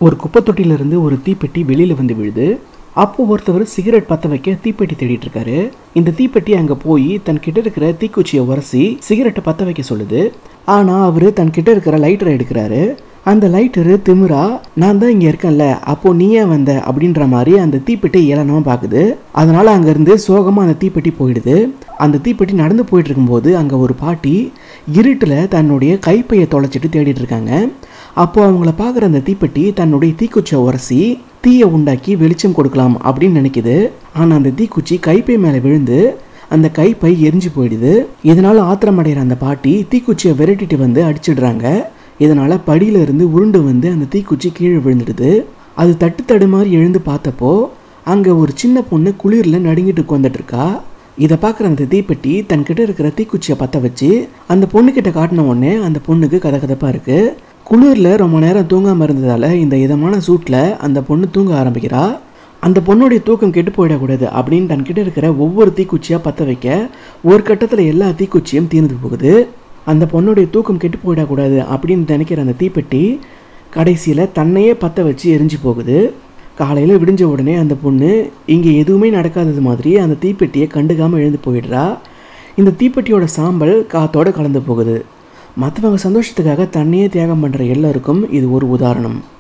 ஒரு குப்பை தொட்டியிலிருந்து ஒரு தீப்பெட்டி வெளியில் வந்து விழுது அப்போ ஒருத்தவர் சிகரெட் பற்ற வைக்க தீப்பெட்டி தேடிட்டு இருக்காரு இந்த தீப்பெட்டி அங்கே போய் தன் கிட்ட இருக்கிற தீக்குச்சியை உரசி சிகரெட்டை பற்ற வைக்க சொல்லுது ஆனால் அவர் தன் கிட்ட இருக்கிற லைட்டரை எடுக்கிறாரு அந்த லைட்டரு திமிரா நான் தான் இங்கே இருக்கேன்ல அப்போ நீ ஏன் வந்த அப்படின்ற மாதிரி அந்த தீப்பெட்டி ஏளனமாக பார்க்குது அதனால அங்கேருந்து சோகமாக அந்த தீப்பெட்டி போயிடுது அந்த தீப்பெட்டி நடந்து போயிட்டு இருக்கும்போது அங்கே ஒரு பாட்டி இருட்டில் தன்னுடைய கைப்பையை தொலைச்சிட்டு தேடிட்டு இருக்காங்க அப்போ அவங்கள பார்க்குற அந்த தீப்பெட்டி தன்னுடைய தீக்குச்சியை உரசி தீயை உண்டாக்கி வெளிச்சம் கொடுக்கலாம் அப்படின்னு நினைக்குது ஆனால் அந்த தீக்குச்சி கைப்பை மேலே விழுந்து அந்த கைப்பை எரிஞ்சு போயிடுது இதனால ஆத்திரமடைகிற அந்த பாட்டி தீக்குச்சியை விரட்டிட்டு வந்து அடிச்சிடுறாங்க இதனால படியில இருந்து உருண்டு வந்து அந்த தீக்குச்சி கீழே விழுந்துடுது அது தட்டு தடு மாதிரி எழுந்து பார்த்தப்போ அங்கே ஒரு சின்ன பொண்ணு குளிரில் நடுங்கிட்டு உட்காந்துட்டு இருக்கா இதை பார்க்குற அந்த தீப்பெட்டி தன்கிட்ட இருக்கிற தீக்குச்சியை பற்ற வச்சு அந்த பொண்ணுக்கிட்ட காட்டின உடனே அந்த பொண்ணுக்கு கதகதப்பாக இருக்கு குளிரில் ரொம்ப நேரம் தூங்காமல் இருந்ததால் இந்த இதமான சூட்டில் அந்த பொண்ணு தூங்க ஆரம்பிக்கிறா அந்த பொண்ணுடைய தூக்கம் கெட்டு போயிடக்கூடாது அப்படின்னு தன்கிட்ட இருக்கிற ஒவ்வொரு தீக்குச்சியாக பற்ற வைக்க ஒரு கட்டத்தில் எல்லா தீக்குச்சியும் தீர்ந்து போகுது அந்த பொண்ணுடைய தூக்கம் கெட்டு போயிடக்கூடாது அப்படின்னு நினைக்கிற அந்த தீப்பெட்டி கடைசியில் தன்னையே பற்ற வச்சு எரிஞ்சு போகுது காலையில் விடிஞ்ச உடனே அந்த பொண்ணு இங்கே எதுவுமே நடக்காதது மாதிரி அந்த தீப்பெட்டியை கண்டுக்காமல் எழுந்து போயிடுறா இந்த தீப்பெட்டியோட சாம்பல் காத்தோட கலந்து போகுது மற்றவங்க சந்தோஷத்துக்காக தன்னையே தியாகம் பண்ணுற எல்லாருக்கும் இது ஒரு உதாரணம்